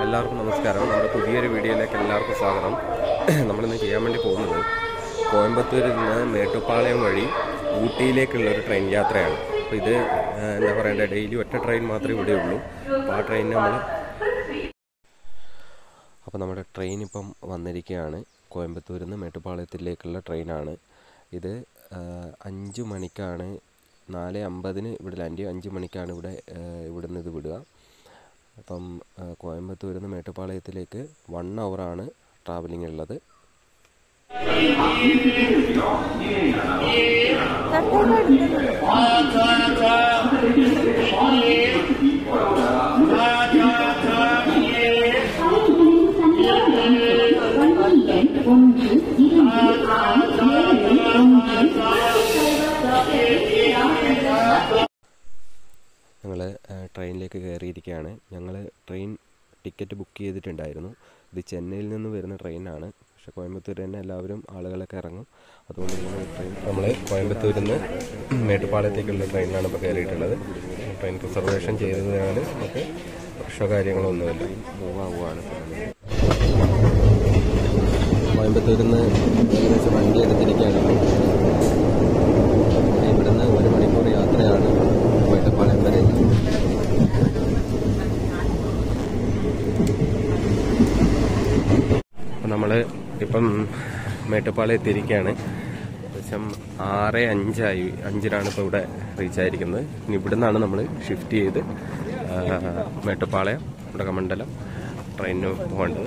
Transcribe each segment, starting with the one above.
എല്ലാവർക്കും നമസ്കാരം നമ്മുടെ പുതിയൊരു വീഡിയോയിലേക്ക് എല്ലാവർക്കും സ്വാഗതം നമ്മളിന്ന് ചെയ്യാൻ വേണ്ടി പോകുന്നത് കോയമ്പത്തൂരിൽ നിന്ന് മേട്ടുപ്പാളയം വഴി ഊട്ടിയിലേക്കുള്ള ഒരു ട്രെയിൻ യാത്രയാണ് അപ്പോൾ ഇത് ആ, എന്താ പറയണ്ടേ ഡെയിലി ഒറ്റ ട്രെയിൻ മാത്രമേ ഇവിടെ ഉള്ളൂ അപ്പോൾ ആ ട്രെയിൻ നമ്മൾ അപ്പോൾ നമ്മുടെ ട്രെയിൻ ഇപ്പം വന്നിരിക്കുകയാണ് കോയമ്പത്തൂരിൽ നിന്ന് മേട്ടുപ്പാളയത്തിലേക്കുള്ള ട്രെയിനാണ് ഇത് ആ, അഞ്ച് മണിക്കാണ് നാല് അമ്പതിന് ഇവിടെ ലാൻഡ് ചെയ്യും അഞ്ച് മണിക്കാണ് ഇവിടെ ആ, ഇവിടുന്ന് ഇത് വിടുക അപ്പം ആ, കോയമ്പത്തൂരിൽ നിന്ന് മേട്ടുപ്പാളയത്തിലേക്ക് വൺ ആണ് ട്രാവലിംഗ് ഉള്ളത് ഞങ്ങൾ ട്രെയിനിലേക്ക് കയറിയിരിക്കുകയാണ് ഞങ്ങൾ ട്രെയിൻ ടിക്കറ്റ് ബുക്ക് ചെയ്തിട്ടുണ്ടായിരുന്നു ഇത് ചെന്നൈയിൽ നിന്ന് വരുന്ന ട്രെയിനാണ് പക്ഷേ കോയമ്പത്തൂർ തന്നെ എല്ലാവരും ആളുകളൊക്കെ ഇറങ്ങും അതുകൊണ്ട് ഞങ്ങൾ ട്രെയിൻ നമ്മൾ കോയമ്പത്തൂരിൽ നിന്ന് മേട്ടുപ്പാളയത്തേക്കുള്ള ട്രെയിനിലാണ് ഇപ്പോൾ കയറിയിട്ടുള്ളത് ട്രെയിൻ റിസർവേഷൻ ചെയ്തതാണ് നമുക്ക് പ്രശ്നമോ കാര്യങ്ങളോ ഒന്നുമില്ല മൂവ് ആവുകയാണ് കോയമ്പത്തൂരിൽ നിന്ന് ഏകദേശം വണ്ടി എടുത്തിരിക്കുകയാണ് ഇവിടുന്ന് ഒരു മണിക്കൂർ യാത്രയാണ് മേട്ടുപ്പാളയം വരെ അപ്പം നമ്മൾ ഇപ്പം മേട്ടുപ്പാളയം എത്തിയിരിക്കുകയാണ് ഏകദേശം ആറ് അഞ്ചായി അഞ്ചിനാണ് ഇപ്പോൾ ഇവിടെ റീച്ച് ആയിരിക്കുന്നത് ഇനി ഇവിടെ നിന്നാണ് നമ്മൾ ഷിഫ്റ്റ് ചെയ്ത് ആ, മേട്ടുപ്പാളയം ഉടകമണ്ഡലം ട്രെയിനിന് പോകേണ്ടത്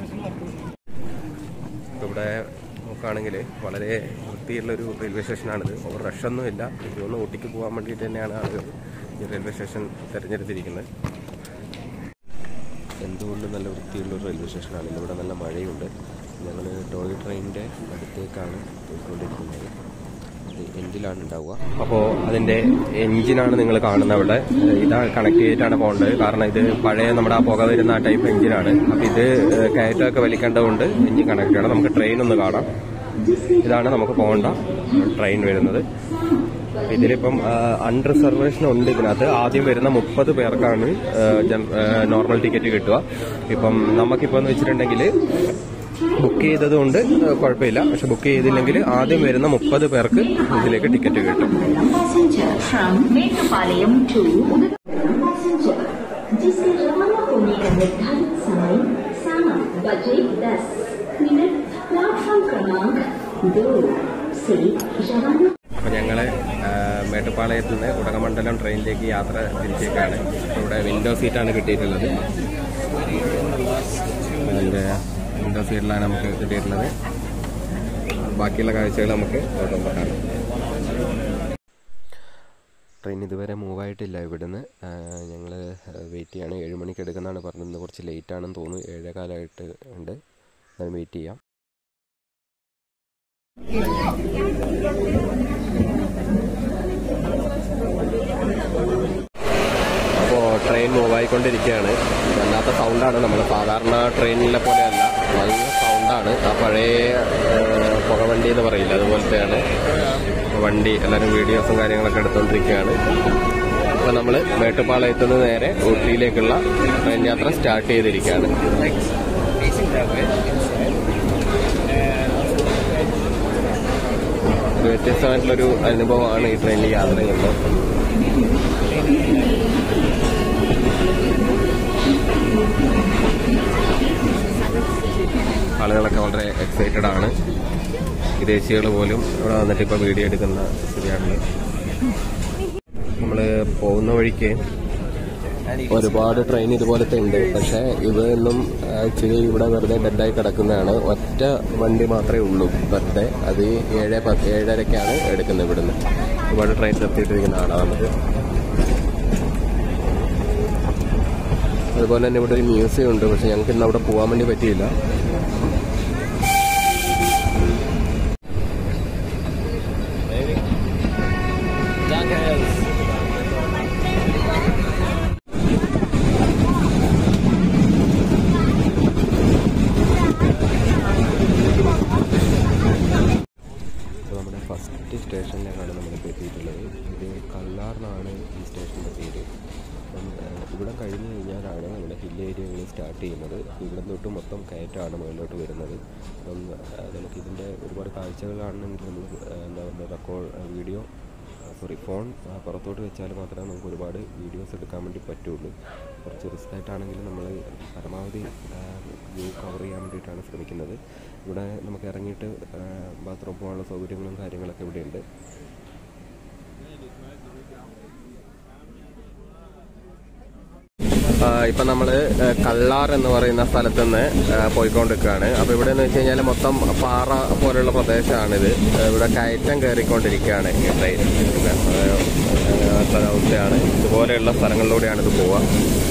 ഇപ്പോൾ ഇവിടെ നോക്കുകയാണെങ്കിൽ വളരെ വൃത്തിയുള്ളൊരു റെയിൽവേ സ്റ്റേഷനാണിത് ഓവർ റഷൊന്നുമില്ല എനിക്ക് തോന്നുന്നു ഊട്ടിക്ക് പോകാൻ വേണ്ടിയിട്ട് തന്നെയാണ് ആളുകൾ ഈ റെയിൽവേ സ്റ്റേഷൻ തിരഞ്ഞെടുത്തിരിക്കുന്നത് എന്തുകൊണ്ടും നല്ല വൃത്തിയുള്ള ഒരു റെയിൽവേ സ്റ്റേഷനാണ് ഇവിടെ നല്ല മഴയുണ്ട് ഞങ്ങൾ ടോയ് ട്രെയിനിൻ്റെ അടുത്തേക്കാണ് പോയിക്കൊണ്ടിരിക്കുന്നത് അത് എൻഡിലാണ് ഉണ്ടാവുക അപ്പോൾ അതിൻ്റെ എഞ്ചിനാണ് നിങ്ങൾ കാണുന്നത് അവിടെ ഇതാ കണക്ട് ചെയ്തിട്ടാണ് പോകേണ്ടത് കാരണം ഇത് പഴയ നമ്മുടെ ആ പുക വരുന്ന ആ ടൈപ്പ് എഞ്ചിനാണ് അപ്പോൾ ഇത് കയറ്റമൊക്കെ വലിക്കേണ്ടതുകൊണ്ട് എഞ്ചിൻ കണക്ട് ചെയ്യണം നമുക്ക് ട്രെയിൻ ഒന്ന് കാണാം ഇതാണ് നമുക്ക് പോകേണ്ട ട്രെയിൻ വരുന്നത് ഇതിലിപ്പം അൺറിസർവേഷൻ ഉണ്ട് ഇതിനകത്ത് ആദ്യം വരുന്ന മുപ്പത് പേർക്കാണ് നോർമൽ ടിക്കറ്റ് കിട്ടുക ഇപ്പം നമുക്കിപ്പോൾ എന്ന് വെച്ചിട്ടുണ്ടെങ്കിൽ ബുക്ക് ചെയ്തത് കൊണ്ട് കുഴപ്പമില്ല പക്ഷെ ബുക്ക് ചെയ്തില്ലെങ്കിൽ ആദ്യം വരുന്ന മുപ്പത് പേർക്ക് ഇതിലേക്ക് ടിക്കറ്റ് കിട്ടും passenger from Metupalayam to Udagaram passenger जिसके रवाना होने का निर्धारित समय सात बजे दस मिनट प्लेटफॉर्म क्रमांक दो से रवाना അപ്പോൾ ഞങ്ങൾ മേട്ടുപ്പാളയത്തിൽ നിന്ന് ഉടകമണ്ഡലം ട്രെയിനിലേക്ക് യാത്ര തിരിച്ചേക്കാണ് ഇവിടെ വിൻഡോ സീറ്റാണ് കിട്ടിയിട്ടുള്ളത് അതിൻ്റെ വിൻഡോ സീറ്റിലാണ് നമുക്ക് കിട്ടിയിട്ടുള്ളത് ബാക്കിയുള്ള കാഴ്ചകൾ നമുക്ക് ഓട്ടോമ്പോൾ കാണാം ട്രെയിൻ ഇതുവരെ മൂവ് ആയിട്ടില്ല ഇവിടുന്ന് ഞങ്ങൾ വെയിറ്റ് ചെയ്യാണ് ഏഴ് മണിക്ക് എടുക്കുന്നതാണ് പറഞ്ഞത് ഇന്ന് കുറച്ച് ലേറ്റ് ആണെന്ന് തോന്നുന്നു ഏഴേ കാലമായിട്ട് ഉണ്ട് എന്നാലും വെയിറ്റ് ചെയ്യാം അപ്പോൾ ട്രെയിൻ മൂവ് ആയിക്കൊണ്ടിരിക്കുകയാണ് വല്ലാത്ത സൗണ്ടാണ് നമ്മൾ സാധാരണ ട്രെയിനിലെ പോലെയല്ല നല്ല സൗണ്ടാണ് ആ പഴയ ഏഹ്, പുകവണ്ടി എന്ന് പറയില്ല അതുപോലത്തെയാണ് അപ്പോൾ വണ്ടി എല്ലാവരും വീഡിയോസും കാര്യങ്ങളൊക്കെ എടുത്തുകൊണ്ടിരിക്കുകയാണ് അപ്പോൾ നമ്മൾ മേട്ടുപ്പാളയത്തു നിന്ന് നേരെ ഊട്ടിയിലേക്കുള്ള ട്രെയിൻ യാത്ര സ്റ്റാർട്ട് ചെയ്തിരിക്കുകയാണ് ഒരു വ്യത്യസ്തമായിട്ടുള്ളൊരു അനുഭവമാണ് ഈ ട്രെയിനിൽ യാത്ര ചെയ്യുമ്പോൾ ആളുകളൊക്കെ വളരെ എക്സൈറ്റഡ് ആണ് വിദേശികൾ പോലും ഇവിടെ വന്നിട്ട് ഇപ്പോൾ വീഡിയോ എടുക്കുന്ന സ്ഥിതിയാണ് നമ്മൾ പോകുന്ന വഴിക്ക് ഒരുപാട് ട്രെയിൻ ഇതുപോലത്തെ ഉണ്ട് പക്ഷേ ഇവയൊന്നും ആക്ച്വലി ഇവിടെ വെറുതെ ഡെഡായി കിടക്കുന്നതാണ് ഒറ്റ വണ്ടി മാത്രമേ ഉള്ളൂ വെറുതെ അത് ഏഴ് പത്ത് ഏഴരക്കാണ് എടുക്കുന്നത് ഇവിടുന്ന് ഒരുപാട് ട്രെയിൻ നിർത്തിയിട്ടിരിക്കുന്ന ആളാണ് നമുക്ക് അതുപോലെ തന്നെ ഇവിടെ ഒരു മ്യൂസിയം ഉണ്ട് പക്ഷെ ഞങ്ങൾക്ക് ഇന്ന് അവിടെ പോകാൻ വേണ്ടി പറ്റിയില്ല ഇപ്പോൾ നമ്മുടെ ഫസ്റ്റ് സ്റ്റേഷനിലേക്കാണ് നമ്മളിപ്പോൾ എത്തിയിട്ടുള്ളത് ഇത് കല്ലാറിനാണ് ഈ സ്റ്റേഷൻ്റെ പേര് അപ്പം ആ, ഇവിടെ കഴിഞ്ഞ് കഴിഞ്ഞാലാണ് നമ്മുടെ ഹിൽ ഏരിയകൾ സ്റ്റാർട്ട് ചെയ്യുന്നത് ഇവിടെ തൊട്ട് മൊത്തം കയറ്റമാണ് മുകളിലോട്ട് വരുന്നത് അപ്പം ആ, നമുക്കിതിൻ്റെ ഒരുപാട് കാഴ്ചകളാണെങ്കിൽ നമ്മൾ ആ, എന്താ പറയുക റെക്കോർഡ് വീഡിയോ സോറി ഫോൺ ആ, പുറത്തോട്ട് വെച്ചാൽ മാത്രമേ നമുക്ക് ഒരുപാട് വീഡിയോസ് എടുക്കാൻ വേണ്ടി പറ്റുള്ളൂ കുറച്ച് റിസ്ക് ആയിട്ടാണെങ്കിലും നമ്മൾ പരമാവധി വ്യൂ കവർ ചെയ്യാൻ വേണ്ടിയിട്ടാണ് ശ്രമിക്കുന്നത് ഇവിടെ നമുക്ക് ഇറങ്ങിയിട്ട് ബാത്റൂം പോകാനുള്ള സൗകര്യങ്ങളും കാര്യങ്ങളൊക്കെ ഇവിടെയുണ്ട് ഇപ്പം നമ്മൾ കള്ളാർ എന്ന് പറയുന്ന സ്ഥലത്ത് നിന്ന് പോയിക്കൊണ്ടിരിക്കുകയാണ് അപ്പോൾ ഇവിടെ എന്ന് വെച്ച് കഴിഞ്ഞാൽ മൊത്തം പാറ പോലുള്ള പ്രദേശമാണിത് ആ, ഇവിടെ കയറ്റം കയറിക്കൊണ്ടിരിക്കുകയാണ് ഈ ട്രെയിൻ പിന്നെ, ആ, അങ്ങനത്തെ അവസ്ഥയാണ് ഇതുപോലെയുള്ള സ്ഥലങ്ങളിലൂടെയാണ് ഇത് പോവുക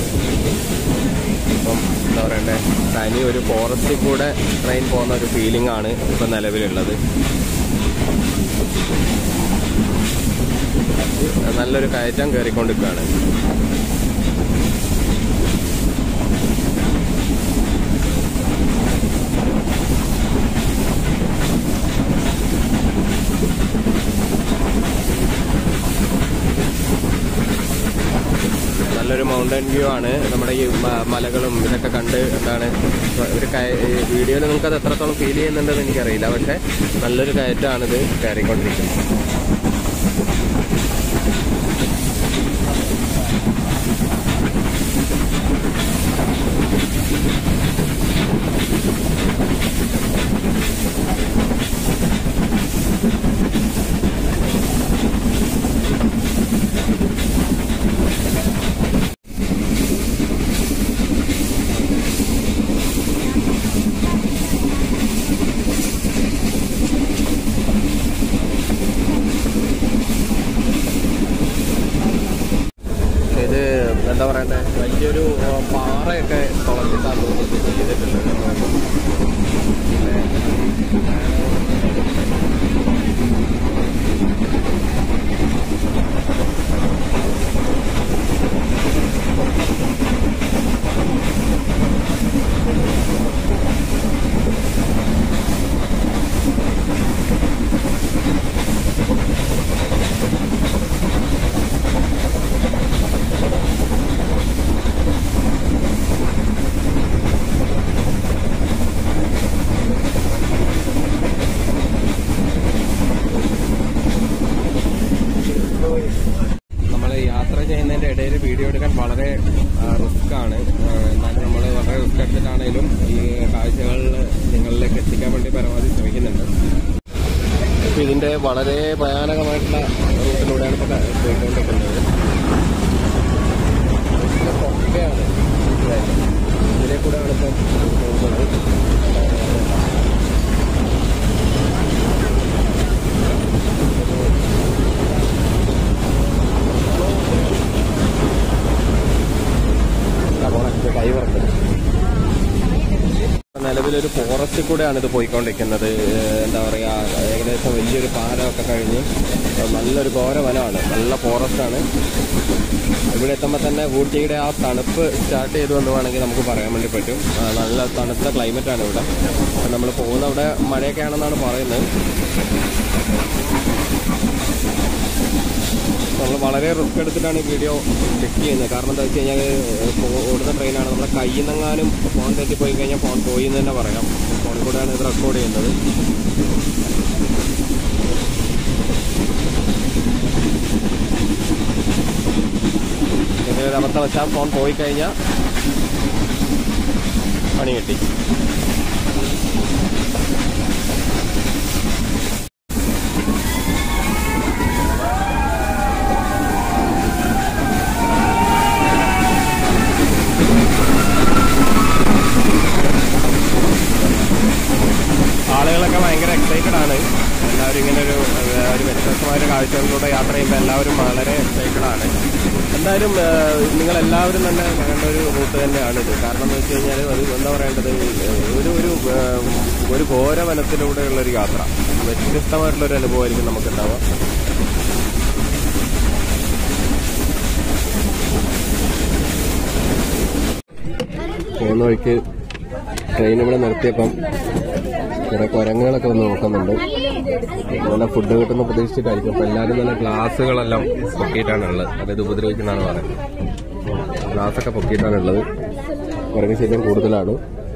ഇപ്പം എന്താ പറയണ്ടേ തനി ഒരു ഫോറസ്റ്റിൽ കൂടെ ട്രെയിൻ പോകുന്ന ഒരു ഫീലിംഗ് ആണ് ഇപ്പം നിലവിലുള്ളത് നല്ലൊരു കയറ്റം കയറിക്കൊണ്ടിരിക്കുകയാണ് നല്ലൊരു മൗണ്ടൻ വ്യൂ ആണ് നമ്മുടെ ഈ മ- മലകളും ഇതൊക്കെ കണ്ട് എന്താണ് ഒരു വീഡിയോയിൽ നിങ്ങൾക്ക് അത് എത്രത്തോളം ഫീൽ ചെയ്യുന്നുണ്ടെന്ന് എനിക്കറിയില്ല പക്ഷെ നല്ലൊരു കയറ്റമാണ് ഇത് കയറിക്കൊണ്ടിരിക്കുന്നത് ഇത് എന്താ പറയണ്ടേ വലിയൊരു ആ, പാറയൊക്കെ തുളച്ചിട്ടാണ് തോന്നുന്നത് ഇത് ചെയ്തിട്ടുണ്ട് നമ്മൾ യാത്ര ചെയ്യുന്നതിന്റെ ഇടയിൽ വീഡിയോ എടുക്കാൻ വളരെ റിസ്ക് ആണ് ആ, എന്നാലും നമ്മൾ വളരെ റിസ്ക് എടുത്തിട്ടാണേലും ഈ കാഴ്ചകൾ നിങ്ങളിലേക്ക് എത്തിക്കാൻ വേണ്ടി പരമാവധി ശ്രമിക്കുന്നുണ്ട് ഇപ്പൊ ഇതിന്റെ വളരെ ഭയാനകമായിട്ടുള്ള റൂട്ടിലൂടെയാണ് ഇപ്പൊ ക- പോയിക്കൊണ്ടിരിക്കുന്നത് ഇത് കൊക്കയാണ് ഇതിലെ കൂടെയാണ് ഇപ്പം പോകുന്നത് കൈ വറക്കുന്നത് നിലവിലൊരു ഫോറസ്റ്റിൽ കൂടെയാണ് ഇത് പോയിക്കൊണ്ടിരിക്കുന്നത് ഏഹ് എന്താ പറയാ ഏകദേശം വലിയൊരു പാലമൊക്കെ കഴിഞ്ഞ് നല്ലൊരു ഘോര വനമാണ് നല്ല ഫോറസ്റ്റാണ് ഇവിടെ എത്തുമ്പോൾ തന്നെ ഊട്ടിയുടെ ആ തണുപ്പ് സ്റ്റാർട്ട് ചെയ്തു എന്ന് വേണമെങ്കിൽ നമുക്ക് പറയാൻ വേണ്ടി പറ്റും ആ, നല്ല തണുത്ത ക്ലൈമറ്റ് ആണ് ഇവിടെ നമ്മൾ പോകുന്ന അവിടെ മഴയൊക്കെ ആണെന്നാണ് പറയുന്നത് നമ്മൾ വളരെ റിസ്ക് എടുത്തിട്ടാണ് ഈ വീഡിയോ ചെക്ക് ചെയ്യുന്നത് കാരണം എന്താ വെച്ച് കഴിഞ്ഞാൽ ഓടുന്ന ട്രെയിനാണ് നമ്മുടെ കയ്യിൽ നിന്നെങ്ങാനും ഫോൺ തെറ്റിപ്പോയി കഴിഞ്ഞാൽ ഫോൺ പോയി എന്ന് തന്നെ പറയാം ഫോണിൽ കൂടെയാണ് ഇത് റെക്കോർഡ് ചെയ്യുന്നത് എന്തെങ്കിലും ഒരു അബദ്ധം വെച്ചാൽ ഫോൺ പോയി കഴിഞ്ഞാൽ പണി കിട്ടി ആളുകളൊക്കെ ഭയങ്കര എക്സൈറ്റഡ് ആണ് എല്ലാവരും ഇങ്ങനെ ഒരു ഏഹ്, ഒരു വ്യത്യസ്തമായ ഒരു കാഴ്ചകളിലൂടെ യാത്ര ചെയ്യുമ്പോൾ എല്ലാവരും വളരെ എക്സൈറ്റഡ് ആണ് എന്തായാലും ഏഹ്, നിങ്ങളെല്ലാവരും തന്നെ വേണ്ട ഒരു റൂട്ട് തന്നെയാണ് ഇത് കാരണം എന്ന് വെച്ച് കഴിഞ്ഞാൽ അത് എന്താ പറയേണ്ടത് ഏഹ്, ഒരു ഒരു ഏഹ്, ഒരു ഘോര വനത്തിലൂടെയുള്ള ഒരു യാത്ര വ്യത്യസ്തമായിട്ടുള്ള ഒരു അനുഭവമായിരിക്കും നമുക്ക് ഉണ്ടാവുക പോകുന്ന വഴിക്ക് ട്രെയിൻ ഇവിടെ നിർത്തിയപ്പം കുറെ കുരങ്ങുകളൊക്കെ വന്ന് നോക്കുന്നുണ്ട് നല്ല ഫുഡ് കിട്ടുന്ന പ്രതീക്ഷിച്ചിട്ടായിരിക്കും അപ്പൊ എല്ലാവരും നല്ല ഗ്ലാസ്സുകളെല്ലാം പൊക്കിയിട്ടാണ് ഉള്ളത് അതായത് ഉപദ്രവിക്കുന്നതാണ് പറയുന്നത് ഗ്ലാസ്സൊക്കെ പൊക്കിയിട്ടാണ് ഉള്ളത് കുരങ്ങ് ശല്യം കൂടുതലാണ്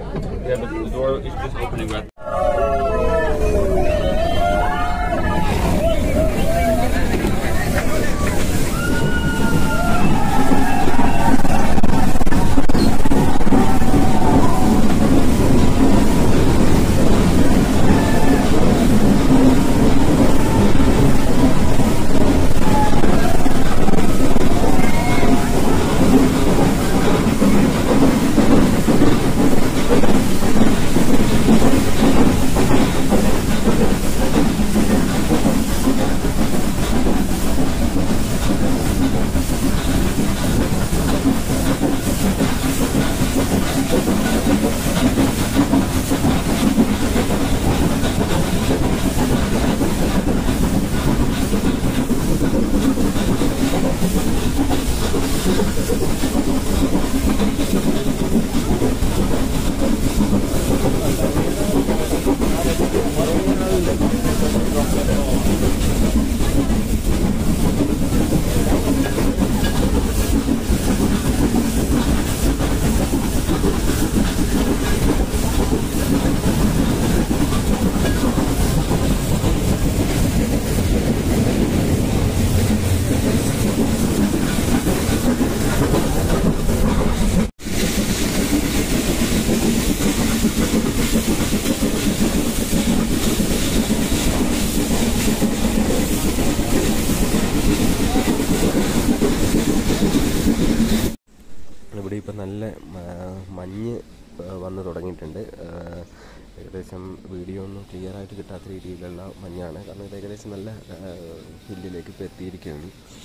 ഇവിടെ ഇപ്പം നല്ല മ- മഞ്ഞ് ആ, വന്ന് തുടങ്ങിയിട്ടുണ്ട് ആ, ഏകദേശം വീഡിയോ ഒന്നും ക്ലിയർ ആയിട്ട് കിട്ടാത്ത രീതിയിലുള്ള മഞ്ഞാണ് കാരണം ഇത് ഏകദേശം നല്ല ഹില്ലിലേക്ക് ഇപ്പോൾ എത്തിയിരിക്കുകയാണ്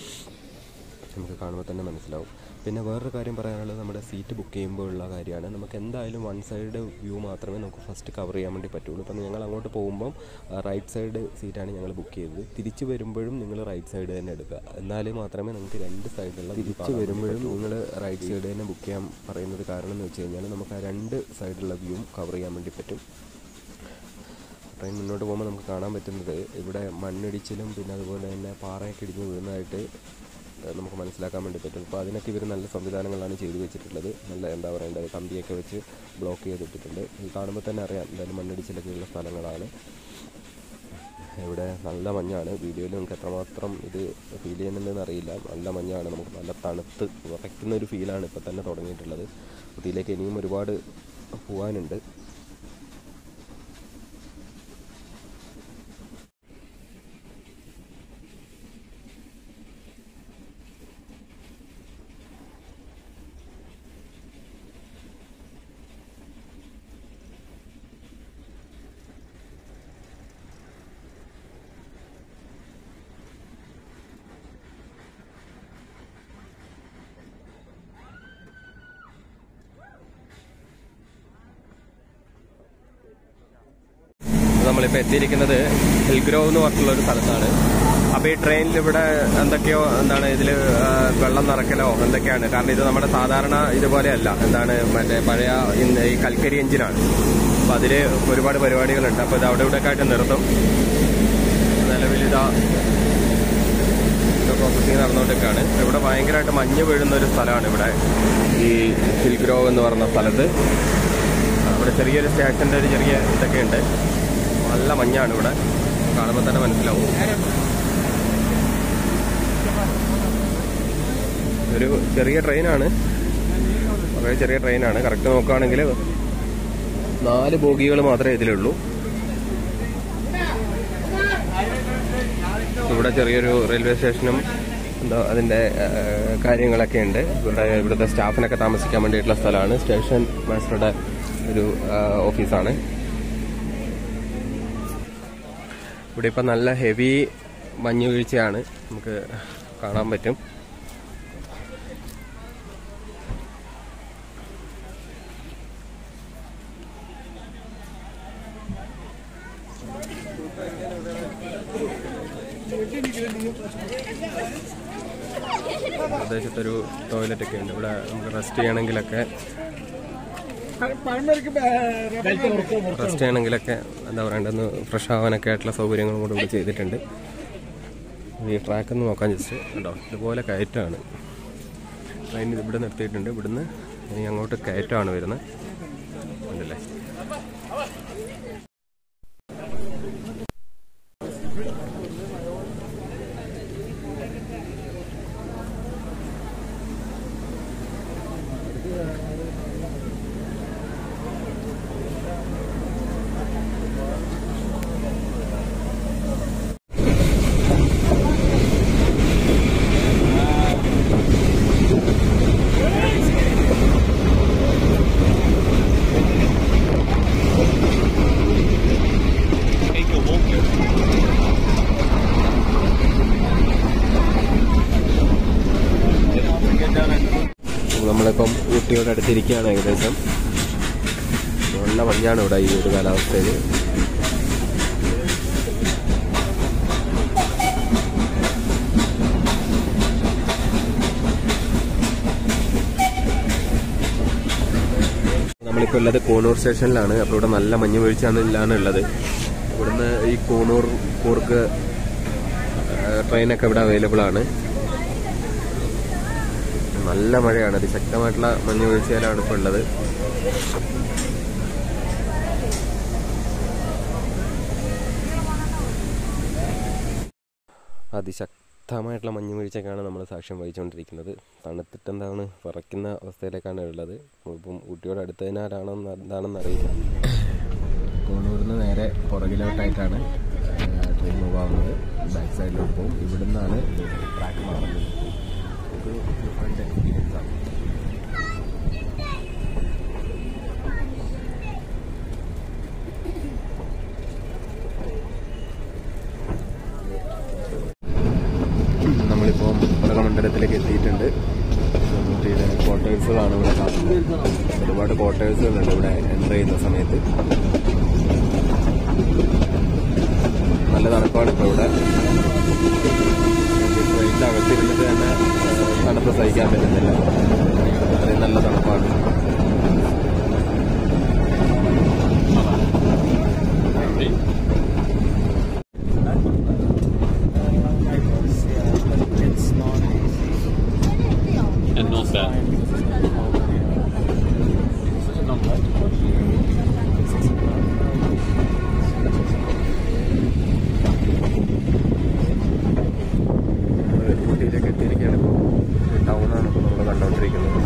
നമുക്ക് കാണുമ്പോൾ തന്നെ മനസ്സിലാവും പിന്നെ വേറൊരു കാര്യം പറയാനുള്ളത് നമ്മുടെ സീറ്റ് ബുക്ക് ചെയ്യുമ്പോൾ ഉള്ള കാര്യമാണ് നമുക്ക് എന്തായാലും വൺ സൈഡ് വ്യൂ മാത്രമേ നമുക്ക് ഫസ്റ്റ് കവർ ചെയ്യാൻ വേണ്ടി പറ്റുള്ളൂ ഇപ്പം ഞങ്ങൾ അങ്ങോട്ട് പോകുമ്പം റൈറ്റ് സൈഡ് സീറ്റാണ് ഞങ്ങൾ ബുക്ക് ചെയ്തത് തിരിച്ച് വരുമ്പോഴും നിങ്ങൾ റൈറ്റ് സൈഡ് തന്നെ എടുക്കുക എന്നാലേ മാത്രമേ നമുക്ക് രണ്ട് സൈഡിലുള്ള തിരിച്ച് വരുമ്പോഴും നിങ്ങൾ റൈറ്റ് സൈഡ് തന്നെ ബുക്ക് ചെയ്യാൻ പറയുന്നത് കാരണം എന്ന് വെച്ച് കഴിഞ്ഞാൽ നമുക്ക് ആ രണ്ട് സൈഡിലുള്ള വ്യൂവും കവർ ചെയ്യാൻ വേണ്ടി പറ്റും ട്രെയിൻ മുന്നോട്ട് പോകുമ്പോൾ നമുക്ക് കാണാൻ പറ്റുന്നത് ഇവിടെ മണ്ണിടിച്ചിലും പിന്നെ അതുപോലെ തന്നെ പാറയൊക്കെ ഇടിഞ്ഞ് വീഴുന്നതായിട്ട് ഏഹ്, നമുക്ക് മനസ്സിലാക്കാൻ വേണ്ടി പറ്റും അപ്പോൾ അതിനൊക്കെ ഇവർ നല്ല സംവിധാനങ്ങളാണ് ചെയ്തു വെച്ചിട്ടുള്ളത് നല്ല എന്താ പറയേണ്ടത് കമ്പിയൊക്കെ വെച്ച് ബ്ലോക്ക് ചെയ്തിട്ടിട്ടുണ്ട് ഇത് കാണുമ്പോൾ തന്നെ അറിയാം എന്തായാലും മണ്ണിടിച്ചിലൊക്കെ ഉള്ള സ്ഥലങ്ങളാണ് ഇവിടെ നല്ല മഞ്ഞാണ് വീഡിയോയിൽ നമുക്ക് എത്രമാത്രം ഇത് ഫീൽ ചെയ്യുന്നുണ്ടെന്ന് അറിയില്ല നല്ല മഞ്ഞാണ് നമുക്ക് നല്ല തണുത്ത് വിറയ്ക്കുന്ന ഒരു ഫീലാണ് ഇപ്പോൾ തന്നെ തുടങ്ങിയിട്ടുള്ളത് ഊട്ടിയിലേക്ക് ഇനിയും ഒരുപാട് പോകാനുണ്ട് നമ്മളിപ്പോൾ എത്തിയിരിക്കുന്നത് ഹിൽഗ്രോവ് എന്ന് പറഞ്ഞിട്ടുള്ള ഒരു സ്ഥലത്താണ് അപ്പോൾ ഈ ട്രെയിനിൽ ഇവിടെ എന്തൊക്കെയോ എന്താണ് ഇതിൽ വെള്ളം നിറക്കലോ എന്തൊക്കെയാണ് കാരണം ഇത് നമ്മുടെ സാധാരണ ഇതുപോലെയല്ല എന്താണ് മറ്റേ പഴയ ഇൻ- ഈ കൽക്കരി എഞ്ചിനാണ് അപ്പോൾ അതിൽ ഒരുപാട് പരിപാടികളുണ്ട് അപ്പോൾ ഇത് അവിടെ ഇവിടെ ഒക്കെ ആയിട്ട് നിർത്തും നിലവിൽ ഇതാ പ്രോസസ്സിങ് നടന്നുകൊണ്ടിരിക്കുകയാണ് ഇവിടെ ഭയങ്കരമായിട്ട് മഞ്ഞ് വീഴുന്ന ഒരു സ്ഥലമാണ് ഇവിടെ ഈ ഹിൽഗ്രോവ് എന്ന് പറയുന്ന സ്ഥലത്ത് ഇവിടെ ചെറിയൊരു സ്റ്റേഷൻ്റെ ഒരു ചെറിയ ഇതൊക്കെ ഉണ്ട് നല്ല മഞ്ഞാണ് ഇവിടെ കാണുമ്പോൾ തന്നെ മനസ്സിലാവും ഒരു ചെറിയ ട്രെയിനാണ് വളരെ ചെറിയ ട്രെയിനാണ് കറക്റ്റ് നോക്കുകയാണെങ്കിൽ നാല് ബോഗികൾ മാത്രമേ ഇതിലുള്ളൂ ഇവിടെ ചെറിയൊരു റെയിൽവേ സ്റ്റേഷനും എന്താ അതിന്റെ ആ, കാര്യങ്ങളൊക്കെ ഉണ്ട് ഇവിടെ ഇവിടുത്തെ സ്റ്റാഫിനൊക്കെ താമസിക്കാൻ വേണ്ടിയിട്ടുള്ള സ്ഥലമാണ് സ്റ്റേഷൻ മാസ്റ്ററുടെ ഒരു ആ, ഓഫീസാണ് ഇവിടെ ഇപ്പം നല്ല ഹെവി മഞ്ഞ് വീഴ്ചയാണ് നമുക്ക് കാണാൻ പറ്റും പ്രദേശത്തൊരു ടോയ്ലറ്റ് ഒക്കെ ഉണ്ട് ഇവിടെ നമുക്ക് റെസ്റ്റ് ചെയ്യണമെങ്കിലൊക്കെ റെസ്റ്റ് ചെയ്യണമെങ്കിലൊക്കെ എന്താ പറയണ്ടെന്ന് ഫ്രഷ് ആവാനൊക്കെ ആയിട്ടുള്ള സൗകര്യങ്ങളും കൂടെ ഇവിടെ ചെയ്തിട്ടുണ്ട് ഈ ട്രാക്ക് ഒന്ന് നോക്കാൻ ജസ്റ്റ് ഉണ്ടോ ഇതുപോലെ കയറ്റാണ് ട്രെയിൻ ഇവിടെ നിർത്തിയിട്ടുണ്ട് ഇവിടുന്ന് ഇനി അങ്ങോട്ട് കയറ്റമാണ് വരുന്നത് ഉണ്ടല്ലേ നമ്മളിപ്പം ഊട്ടിയോട് അടുത്തിരിക്കുകയാണ് ഏകദേശം നല്ല മഞ്ഞാണ് ഇവിടെ ഈ ഒരു കാലാവസ്ഥയിൽ നമ്മളിപ്പോൾ ഉള്ളത് കോണൂർ സ്റ്റേഷനിലാണ് അപ്പോൾ ഇവിടെ നല്ല മഞ്ഞ് വീഴ്ചയാണ് ഉള്ളത് ഇവിടുന്ന് ഈ കോണൂർ കൂർക്ക് ട്രെയിനൊക്കെ ഇവിടെ അവൈലബിൾ ആണ് നല്ല മഴയാണ് അതിശക്തമായിട്ടുള്ള മഞ്ഞ് വീഴ്ചയിലാണ് ഇപ്പോൾ ഉള്ളത് അതിശക്തമായിട്ടുള്ള മഞ്ഞ് വീഴ്ചക്കാണ് നമ്മൾ സാക്ഷ്യം വഹിച്ചുകൊണ്ടിരിക്കുന്നത് തണുത്തിട്ട് എന്താണ് പറക്കുന്ന അവസ്ഥയിലേക്കാണ് ഉള്ളത് ഇപ്പം ഊട്ടിയോട് അടുത്തതിനാലാണോ എന്താണെന്ന് അറിയില്ല കോണൂരിൽ നിന്ന് നേരെ പുറകിലോട്ടായിട്ടാണ് ട്രെയിൻ മൂവ് ആവുന്നത് ബാക്ക് സൈഡിലോട്ട് പോകും ഇവിടുന്നാണ് ട്രാക്ക് മാറുന്നത് ഒരു ഡിഫറെൻ്റ് എക്സ്പീരിയൻസ് ആണ് നമ്മളിപ്പോൾ ഉദകമണ്ഡലത്തിലേക്ക് എത്തിയിട്ടുണ്ട് ഊട്ടിയിലെ ക്വാർട്ടേഴ്സുകളാണ് ഇവിടെ കാണുന്നത് ഒരുപാട് ക്വാർട്ടേഴ്സുകളുണ്ട് ഇവിടെ എൻ്റർ ചെയ്യുന്ന സമയത്ത് നല്ല തണുപ്പാണ് ഇപ്പോൾ ഇവിടെ ട്രെയിനിൻ്റെ അകത്തിരുന്നിട്ട് തന്നെ ഏഹ്, തണുപ്പ് സഹിക്കാൻ പറ്റുന്നില്ല അത്രയും നല്ല തണുപ്പാണ് And not bad. Not bad. നമ്മൾ ഊട്ടിയിലേക്ക് എത്തിയിരിക്കുകയാണ് ഇപ്പോൾ ടൗണാണ് ഇപ്പോൾ നമ്മൾ കണ്ടുകൊണ്ടിരിക്കുന്നത്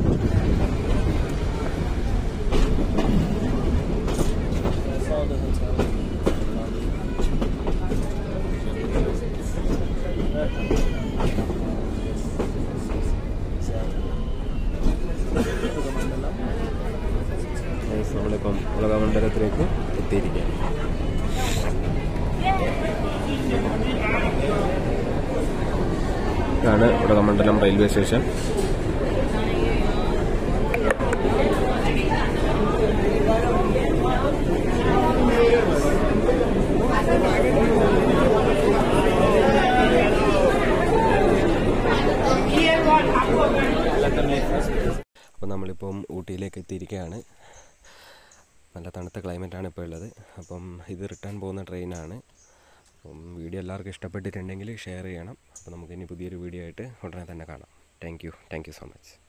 Yes, നമ്മളിപ്പം ഉലകമണ്ഡലത്തിലേക്ക് എത്തിയിരിക്കുകയാണ് ഇതാണ് ഉടകമണ്ഡലം റെയിൽവേ സ്റ്റേഷൻ അപ്പോൾ നമ്മളിപ്പം ഊട്ടിയിലേക്ക് എത്തിയിരിക്കുകയാണ് നല്ല തണുത്ത ക്ലൈമറ്റാണ് ഇപ്പോൾ ഉള്ളത് അപ്പം ഇത് റിട്ടേൺ പോകുന്ന ട്രെയിനാണ് അപ്പം വീഡിയോ എല്ലാവർക്കും ഇഷ്ടപ്പെട്ടിട്ടുണ്ടെങ്കിൽ ഷെയർ ചെയ്യണം അപ്പോൾ നമുക്കിനി പുതിയൊരു വീഡിയോ ആയിട്ട് ഉടനെ തന്നെ കാണാം thank you thank you so much